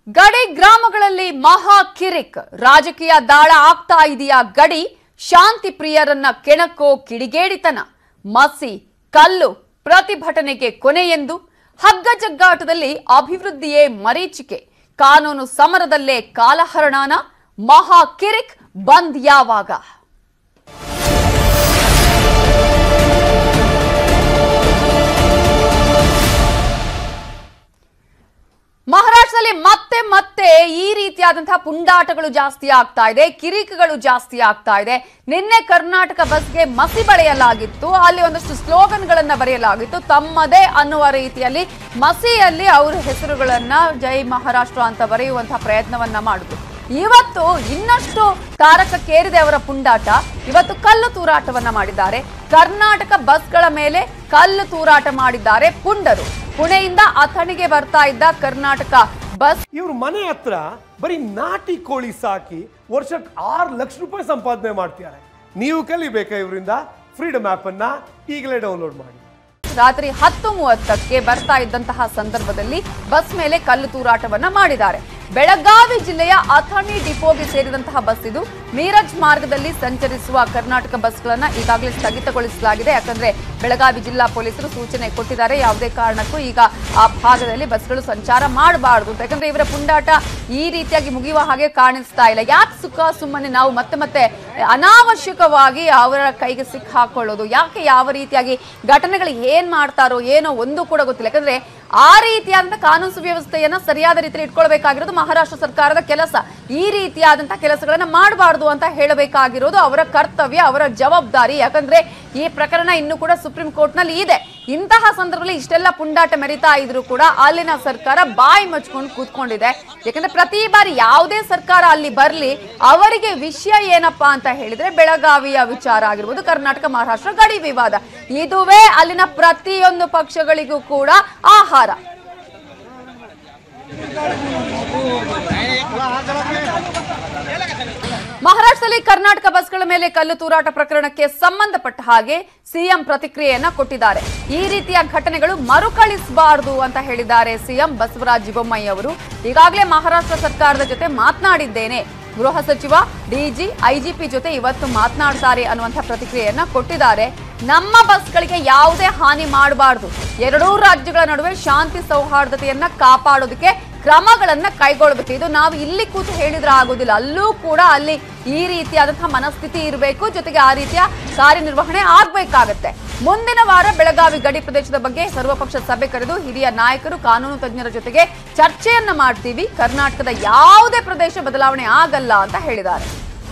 ಗಡಿ ಗ್ರಾಮಗಳಲ್ಲಿ ಮಹಾ ಕಿರಿಕ್ ರಾಜಕೀಯ ದಾಳ ಆಗ್ತಾ ಇದೆಯಾ ಗಡಿ ಶಾಂತಿ ಪ್ರಿಯರನ್ನ ಕೆಣಕೋ ಕಿಡಿಗೇಡಿತನ ಮಸಿ ಕಲ್ಲು ಪ್ರತಿಭಟನೆಗೆ ಕೊನೆಯೆಂದು ಹಗ್ಗ ಜಗ್ಗಾಟದಲ್ಲಿ ಅಭಿವೃದ್ಧಿಯೇ ಮರೀಚಿಕೆ ಕಾನೂನು ಸಮರದಲ್ಲೇ ಕಾಲಹರಣಾನ ಮಹಾ ಕಿರಿಕ್ ಬಂದ್ ಯಾವಾಗ ಮಹಾರಾಷ್ಟ್ರದಲ್ಲಿ ಮತ್ತೆ ಮತ್ತೆ ಈ ರೀತಿಯಾದಂತಹ ಪುಂಡಾಟಗಳು ಜಾಸ್ತಿ ಆಗ್ತಾ ಇದೆ ಕಿರಿಕಗಳು ಜಾಸ್ತಿ ಆಗ್ತಾ ಇದೆ ನಿನ್ನೆ ಕರ್ನಾಟಕ ಬಸ್ಗೆ ಮಸಿ ಬಳೆಯಲಾಗಿತ್ತು ಅಲ್ಲಿ ಒಂದಷ್ಟು ಸ್ಲೋಗನ್ಗಳನ್ನ ಬರೆಯಲಾಗಿತ್ತು ತಮ್ಮದೇ ಅನ್ನುವ ರೀತಿಯಲ್ಲಿ ಮಸಿಯಲ್ಲಿ ಅವರ ಹೆಸರುಗಳನ್ನ ಜೈ ಮಹಾರಾಷ್ಟ್ರ ಅಂತ ಬರೆಯುವಂತಹ ಪ್ರಯತ್ನವನ್ನ ಮಾಡಿದ್ರು ಇವತ್ತು ಇನ್ನಷ್ಟು ತಾರಕಕ್ಕೇರಿದೆ ಅವರ ಪುಂಡಾಟ ಇವತ್ತು ಕಲ್ಲು ತೂರಾಟವನ್ನ ಮಾಡಿದ್ದಾರೆ ಕರ್ನಾಟಕ ಬಸ್ಗಳ ಮೇಲೆ ಕಲ್ಲು ತೂರಾಟ ಮಾಡಿದ್ದಾರೆ ಪುಂಡರು ಪುಣೆಯಿಂದ ಅಥಣಿಗೆ ಬರ್ತಾ ಇದ್ದ ಕರ್ನಾಟಕ ಬಸ್ ಇವ್ರ ಮನೆ ಹತ್ರ ಬರೀ ನಾಟಿ ಕೋಳಿ ಸಾಕಿ ವರ್ಷಕ್ಕೆ ಆರು ಲಕ್ಷ ರೂಪಾಯಿ ಸಂಪಾದನೆ ಮಾಡ್ತಿದ್ದಾರೆ ನೀವು ಕಲಿಬೇಕಾ ಇವರಿಂದ ಫ್ರೀಡಮ್ ಆಪ್ ಅನ್ನ ಈಗಲೇ ಡೌನ್ಲೋಡ್ ಮಾಡಿ ರಾತ್ರಿ ಹತ್ತು ಮೂವತ್ತಕ್ಕೆ ಬರ್ತಾ ಇದ್ದಂತಹ ಸಂದರ್ಭದಲ್ಲಿ ಬಸ್ ಮೇಲೆ ಕಲ್ಲು ತೂರಾಟವನ್ನ ಮಾಡಿದ್ದಾರೆ ಬೆಳಗಾವಿ ಜಿಲ್ಲೆಯ ಅಥಣಿ ಡಿಪೋಗೆ ಸೇರಿದಂತಹ ಬಸ್ ಇದು ಮೀರಜ್ ಮಾರ್ಗದಲ್ಲಿ ಸಂಚರಿಸುವ ಕರ್ನಾಟಕ ಬಸ್ಗಳನ್ನ ಈಗಾಗಲೇ ಸ್ಥಗಿತಗೊಳಿಸಲಾಗಿದೆ ಯಾಕಂದ್ರೆ ಬೆಳಗಾವಿ ಜಿಲ್ಲಾ ಪೊಲೀಸರು ಸೂಚನೆ ಕೊಟ್ಟಿದ್ದಾರೆ ಯಾವುದೇ ಕಾರಣಕ್ಕೂ ಈಗ ಆ ಭಾಗದಲ್ಲಿ ಬಸ್ಗಳು ಸಂಚಾರ ಮಾಡಬಾರದು ಅಂತ ಯಾಕಂದ್ರೆ ಇವರ ಪುಂಡಾಟ ಈ ರೀತಿಯಾಗಿ ಮುಗಿಯುವ ಹಾಗೆ ಕಾಣಿಸ್ತಾ ಇಲ್ಲ ಯಾಕೆ ಸುಖ ಸುಮ್ಮನೆ ನಾವು ಮತ್ತೆ ಮತ್ತೆ ಅನಾವಶ್ಯಕವಾಗಿ ಅವರ ಕೈಗೆ ಸಿಕ್ಕ ಹಾಕೊಳ್ಳೋದು ಯಾಕೆ ಯಾವ ರೀತಿಯಾಗಿ ಘಟನೆಗಳು ಏನ್ ಮಾಡ್ತಾರೋ ಏನೋ ಒಂದು ಕೂಡ ಗೊತ್ತಿಲ್ಲ ಯಾಕಂದ್ರೆ ಆ ರೀತಿಯಾದಂತಹ ಕಾನೂನು ಸುವ್ಯವಸ್ಥೆಯನ್ನ ಸರಿಯಾದ ರೀತಿಯಲ್ಲಿ ಇಟ್ಕೊಳ್ಬೇಕಾಗಿರೋದು ಮಹಾರಾಷ್ಟ್ರ ಸರ್ಕಾರದ ಕೆಲಸ ಈ ರೀತಿಯಾದಂತಹ ಕೆಲಸಗಳನ್ನ ಮಾಡಬಾರ್ದು ಅಂತ ಹೇಳಬೇಕಾಗಿರೋದು ಅವರ ಕರ್ತವ್ಯ ಅವರ ಜವಾಬ್ದಾರಿ ಯಾಕಂದ್ರೆ ಈ ಪ್ರಕರಣ ಇನ್ನು ಕೂಡ ಸುಪ್ರೀಂ ಕೋರ್ಟ್ ನಲ್ಲಿ ಇದೆ ಇಂತಹ ಸಂದರ್ಭದಲ್ಲಿ ಇಷ್ಟೆಲ್ಲ ಪುಂಡಾಟ ಮೆರಿತಾ ಇದ್ರು ಕೂಡ ಅಲ್ಲಿನ ಸರ್ಕಾರ ಬಾಯಿ ಮುಚ್ಕೊಂಡು ಕೂತ್ಕೊಂಡಿದೆ ಯಾಕಂದ್ರೆ ಪ್ರತಿ ಬಾರಿ ಯಾವುದೇ ಸರ್ಕಾರ ಅಲ್ಲಿ ಬರ್ಲಿ ಅವರಿಗೆ ವಿಷಯ ಏನಪ್ಪಾ ಅಂತ ಹೇಳಿದ್ರೆ ಬೆಳಗಾವಿಯ ವಿಚಾರ ಆಗಿರ್ಬೋದು ಕರ್ನಾಟಕ ಮಹಾರಾಷ್ಟ್ರ ಗಡಿ ವಿವಾದ ಇದುವೇ ಅಲ್ಲಿನ ಪ್ರತಿಯೊಂದು ಪಕ್ಷಗಳಿಗೂ ಕೂಡ ಆಹಾರ ಮಹಾರಾಷ್ಟ್ರದಲ್ಲಿ ಕರ್ನಾಟಕ ಬಸ್ಗಳ ಮೇಲೆ ಕಲ್ಲು ತೂರಾಟ ಪ್ರಕರಣಕ್ಕೆ ಸಂಬಂಧಪಟ್ಟ ಹಾಗೆ ಸಿಎಂ ಪ್ರತಿಕ್ರಿಯೆಯನ್ನ ಕೊಟ್ಟಿದ್ದಾರೆ ಈ ರೀತಿಯ ಘಟನೆಗಳು ಮರುಕಳಿಸಬಾರದು ಅಂತ ಹೇಳಿದ್ದಾರೆ ಸಿಎಂ ಬಸವರಾಜ ಬೊಮ್ಮಾಯಿ ಅವರು ಈಗಾಗಲೇ ಮಹಾರಾಷ್ಟ್ರ ಸರ್ಕಾರದ ಜೊತೆ ಮಾತನಾಡಿದ್ದೇನೆ ಗೃಹ ಸಚಿವ ಡಿಜಿ ಐಜಿಪಿ ಜೊತೆ ಇವತ್ತು ಮಾತನಾಡ್ತಾರೆ ಅನ್ನುವಂಥ ಪ್ರತಿಕ್ರಿಯೆಯನ್ನ ಕೊಟ್ಟಿದ್ದಾರೆ ನಮ್ಮ ಬಸ್ಗಳಿಗೆ ಯಾವುದೇ ಹಾನಿ ಮಾಡಬಾರದು ಎರಡೂ ರಾಜ್ಯಗಳ ನಡುವೆ ಶಾಂತಿ ಸೌಹಾರ್ದತೆಯನ್ನ ಕಾಪಾಡೋದಕ್ಕೆ ಕ್ರಮಗಳನ್ನ ಕೈಗೊಳ್ಳಬೇಕು ಇದು ನಾವು ಇಲ್ಲಿ ಕೂತು ಹೇಳಿದ್ರೆ ಆಗೋದಿಲ್ಲ ಅಲ್ಲೂ ಕೂಡ ಅಲ್ಲಿ ಈ ರೀತಿಯಾದಂತಹ ಮನಸ್ಥಿತಿ ಇರಬೇಕು ಜೊತೆಗೆ ಆ ರೀತಿಯ ಕಾರ್ಯನಿರ್ವಹಣೆ ಆಗ್ಬೇಕಾಗತ್ತೆ ಮುಂದಿನ ವಾರ ಬೆಳಗಾವಿ ಗಡಿ ಪ್ರದೇಶದ ಬಗ್ಗೆ ಸರ್ವಪಕ್ಷ ಸಭೆ ಕರೆದು ಹಿರಿಯ ನಾಯಕರು ಕಾನೂನು ತಜ್ಞರ ಜೊತೆಗೆ ಚರ್ಚೆಯನ್ನ ಮಾಡ್ತೀವಿ ಕರ್ನಾಟಕದ ಯಾವುದೇ ಪ್ರದೇಶ ಬದಲಾವಣೆ ಆಗಲ್ಲ ಅಂತ ಹೇಳಿದ್ದಾರೆ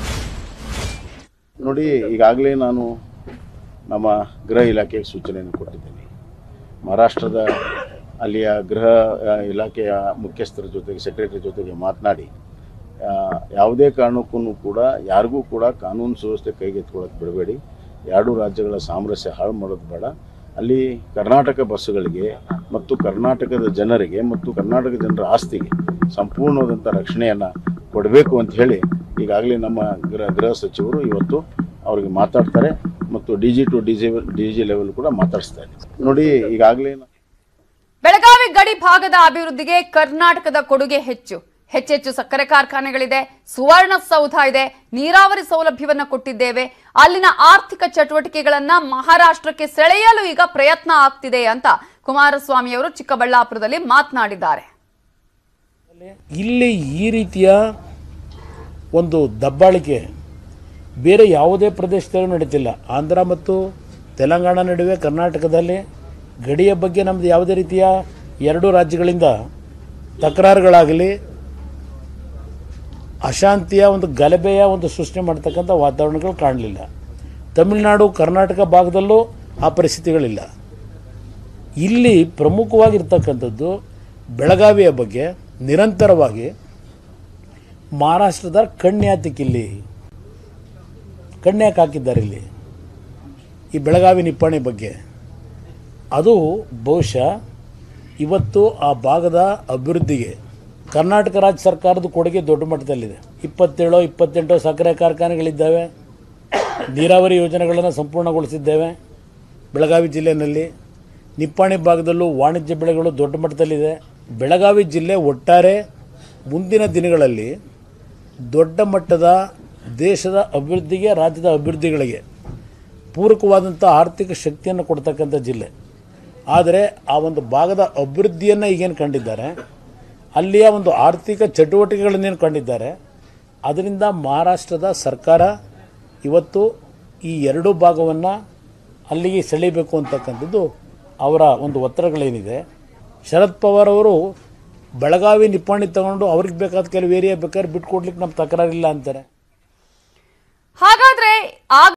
ನೋಡಿ ಈಗಾಗಲೇ ನಾನು ನಮ್ಮ ಗೃಹ ಇಲಾಖೆಗೆ ಸೂಚನೆಯನ್ನು ಕೊಟ್ಟಿದ್ದೀನಿ ಮಹಾರಾಷ್ಟ್ರದ ಅಲ್ಲಿಯ ಗೃಹ ಆ, ಇಲಾಖೆಯ ಮುಖ್ಯಸ್ಥರ ಜೊತೆಗೆ ಸೆಕ್ರೆಟರಿ ಜೊತೆಗೆ ಮಾತನಾಡಿ ಆ, ಯಾವುದೇ ಕಾರಣಕ್ಕೂ ಕೂಡ ಯಾರಿಗೂ ಕೂಡ ಕಾನೂನು ಸುವ್ಯವಸ್ಥೆ ಕೈಗೆತ್ಕೊಳ್ಳೋಕೆ ಬಿಡಬೇಡಿ ಎರಡೂ ರಾಜ್ಯಗಳ ಸಾಮರಸ್ಯ ಹಾಳು ಮಾಡೋದು ಬೇಡ ಅಲ್ಲಿ ಕರ್ನಾಟಕ ಬಸ್ಸುಗಳಿಗೆ ಮತ್ತು ಕರ್ನಾಟಕದ ಜನರಿಗೆ ಮತ್ತು ಕರ್ನಾಟಕ ಜನರ ಆಸ್ತಿಗೆ ಸಂಪೂರ್ಣವಾದಂಥ ರಕ್ಷಣೆಯನ್ನು ಕೊಡಬೇಕು ಅಂತ ಹೇಳಿ ಈಗಾಗಲೇ ನಮ್ಮ ಗೃಹ ಗೃಹ ಸಚಿವರು ಇವತ್ತು ಅವರಿಗೆ ಮಾತಾಡ್ತಾರೆ ಮತ್ತು D G to D G D G level ಕೂಡ ಮಾತಾಡಿಸ್ತಾ ಇದ್ದಾರೆ ನೋಡಿ ಈಗಾಗಲೇ ಬೆಳಗಾವಿ ಗಡಿ ಭಾಗದ ಅಭಿವೃದ್ಧಿಗೆ ಕರ್ನಾಟಕದ ಕೊಡುಗೆ ಹೆಚ್ಚು ಹೆಚ್ಚೆಚ್ಚು ಸಕ್ಕರೆ ಕಾರ್ಖಾನೆಗಳಿದೆ ಸುವರ್ಣ ಸೌಧ ಇದೆ ನೀರಾವರಿ ಸೌಲಭ್ಯವನ್ನ ಕೊಟ್ಟಿದ್ದೇವೆ ಅಲ್ಲಿನ ಆರ್ಥಿಕ ಚಟುವಟಿಕೆಗಳನ್ನ ಮಹಾರಾಷ್ಟ್ರಕ್ಕೆ ಸೆಳೆಯಲು ಈಗ ಪ್ರಯತ್ನ ಆಗ್ತಿದೆ ಅಂತ ಕುಮಾರಸ್ವಾಮಿ ಅವರು ಚಿಕ್ಕಬಳ್ಳಾಪುರದಲ್ಲಿ ಮಾತನಾಡಿದ್ದಾರೆ ಇಲ್ಲಿ ಈ ರೀತಿಯ ಒಂದು ದಬ್ಬಾಳಿಕೆ ಬೇರೆ ಯಾವುದೇ ಪ್ರದೇಶದಲ್ಲೂ ನಡೀತಿಲ್ಲ ಆಂಧ್ರ ಮತ್ತು ತೆಲಂಗಾಣ ನಡುವೆ ಕರ್ನಾಟಕದಲ್ಲಿ ಗಡಿಯ ಬಗ್ಗೆ ನಮ್ಮದು ಯಾವುದೇ ರೀತಿಯ ಎರಡು ರಾಜ್ಯಗಳಿಂದ ತಕರಾರುಗಳಾಗಲಿ ಅಶಾಂತಿಯ ಒಂದು ಗಲಭೆಯ ಒಂದು ಸೃಷ್ಟಿ ಮಾಡ್ತಕ್ಕಂಥ ವಾತಾವರಣಗಳು ಕಾಣಲಿಲ್ಲ ತಮಿಳುನಾಡು ಕರ್ನಾಟಕ ಭಾಗದಲ್ಲೂ ಆ ಪರಿಸ್ಥಿತಿಗಳಿಲ್ಲ ಇಲ್ಲಿ ಪ್ರಮುಖವಾಗಿರ್ತಕ್ಕಂಥದ್ದು ಬೆಳಗಾವಿಯ ಬಗ್ಗೆ ನಿರಂತರವಾಗಿ ಮಹಾರಾಷ್ಟ್ರದ ಕಣ್ಯಾತಿಕ್ಕಿಲ್ಲಿ ಕಣ್ಯಾಕ್ ಹಾಕಿದ್ದಾರೆ ಇಲ್ಲಿ ಈ ಬೆಳಗಾವಿ ನಿಪ್ಪಾಣಿ ಬಗ್ಗೆ ಅದು ಬಹುಶಃ ಇವತ್ತು ಆ ಭಾಗದ ಅಭಿವೃದ್ಧಿಗೆ ಕರ್ನಾಟಕ ರಾಜ್ಯ ಸರ್ಕಾರದ ಕೊಡುಗೆ ದೊಡ್ಡ ಮಟ್ಟದಲ್ಲಿದೆ ಇಪ್ಪತ್ತೇಳು ಇಪ್ಪತ್ತೆಂಟು ಸಕ್ಕರೆ ಕಾರ್ಖಾನೆಗಳಿದ್ದಾವೆ ನೀರಾವರಿ ಯೋಜನೆಗಳನ್ನು ಸಂಪೂರ್ಣಗೊಳಿಸಿದ್ದೇವೆ ಬೆಳಗಾವಿ ಜಿಲ್ಲೆಯಲ್ಲಿ ನಿಪ್ಪಾಣಿ ಭಾಗದಲ್ಲೂ ವಾಣಿಜ್ಯ ಬೆಳೆಗಳು ದೊಡ್ಡ ಮಟ್ಟದಲ್ಲಿದೆ ಬೆಳಗಾವಿ ಜಿಲ್ಲೆ ಒಟ್ಟಾರೆ ಮುಂದಿನ ದಿನಗಳಲ್ಲಿ ದೊಡ್ಡ ಮಟ್ಟದ ದೇಶದ ಅಭಿವೃದ್ಧಿಗೆ ರಾಜ್ಯದ ಅಭಿವೃದ್ಧಿಗಳಿಗೆ ಪೂರಕವಾದಂಥ ಆರ್ಥಿಕ ಶಕ್ತಿಯನ್ನು ಕೊಡ್ತಕ್ಕಂಥ ಜಿಲ್ಲೆ ಆದರೆ ಆ ಒಂದು ಭಾಗದ ಅಭಿವೃದ್ಧಿಯನ್ನು ಈಗೇನು ಕಂಡಿದ್ದಾರೆ ಅಲ್ಲಿಯ ಒಂದು ಆರ್ಥಿಕ ಚಟುವಟಿಕೆಗಳನ್ನೇನು ಕಂಡಿದ್ದಾರೆ ಅದರಿಂದ ಮಹಾರಾಷ್ಟ್ರದ ಸರ್ಕಾರ ಇವತ್ತು ಈ ಎರಡೂ ಭಾಗವನ್ನು ಅಲ್ಲಿಗೆ ಸೆಳೀಬೇಕು ಅಂತಕ್ಕಂಥದ್ದು ಅವರ ಒಂದು ಒತ್ತಡಗಳೇನಿದೆ ಶರದ್ ಪವಾರ್ ಅವರು ಬೆಳಗಾವಿ ನಿಪ್ಪಾಣಿ ತಗೊಂಡು ಅವ್ರಿಗೆ ಬೇಕಾದ ಕೆಲವು ಏರಿಯಾ ಬೇಕಾದ್ರೆ ಬಿಟ್ಕೊಡ್ಲಿಕ್ಕೆ ನಮ್ಮ ತಕರಾರಿಲ್ಲ ಅಂತಾರೆ ಹಾಗಾದ್ರೆ ಆಗ